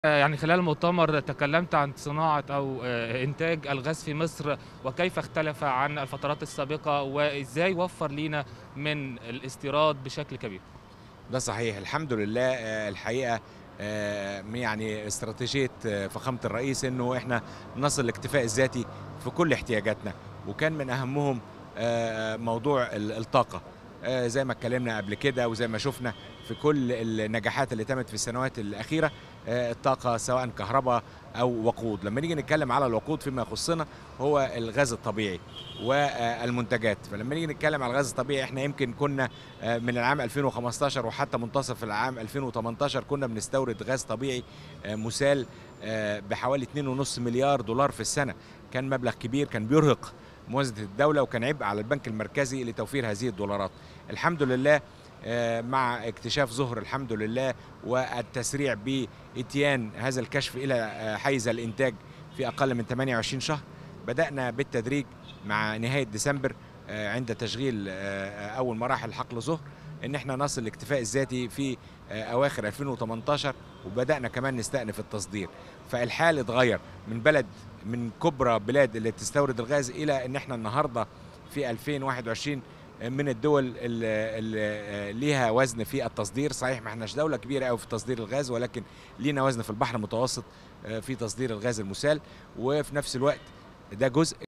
يعني خلال المؤتمر تكلمت عن صناعة أو إنتاج الغاز في مصر وكيف اختلف عن الفترات السابقة وإزاي وفر لينا من الاستيراد بشكل كبير ده صحيح الحمد لله الحقيقة يعني استراتيجية فخامة الرئيس انه احنا نصل الاكتفاء الذاتي في كل احتياجاتنا وكان من اهمهم موضوع الطاقة زي ما اتكلمنا قبل كده وزي ما شفنا في كل النجاحات اللي تمت في السنوات الأخيرة الطاقة سواء كهرباء أو وقود لما نيجي نتكلم على الوقود فيما يخصنا هو الغاز الطبيعي والمنتجات فلما نيجي نتكلم على الغاز الطبيعي احنا يمكن كنا من العام 2015 وحتى منتصف العام 2018 كنا بنستورد غاز طبيعي مسال بحوالي 2.5 مليار دولار في السنة كان مبلغ كبير كان بيرهق موازنة الدولة وكان عبء على البنك المركزي لتوفير هذه الدولارات الحمد لله مع اكتشاف ظهر الحمد لله والتسريع باتيان هذا الكشف الى حيز الانتاج في اقل من 28 شهر بدانا بالتدريج مع نهايه ديسمبر عند تشغيل اول مراحل حقل ظهر ان احنا نصل الاكتفاء الذاتي في اواخر 2018 وبدانا كمان نستأنف التصدير فالحال اتغير من بلد من كبرى بلاد اللي تستورد الغاز الى ان احنا النهارده في 2021 من الدول اللي ليها وزن في التصدير صحيح ما احناش دوله كبيره قوي في تصدير الغاز ولكن لينا وزن في البحر المتوسط في تصدير الغاز المسال وفي نفس الوقت ده جزء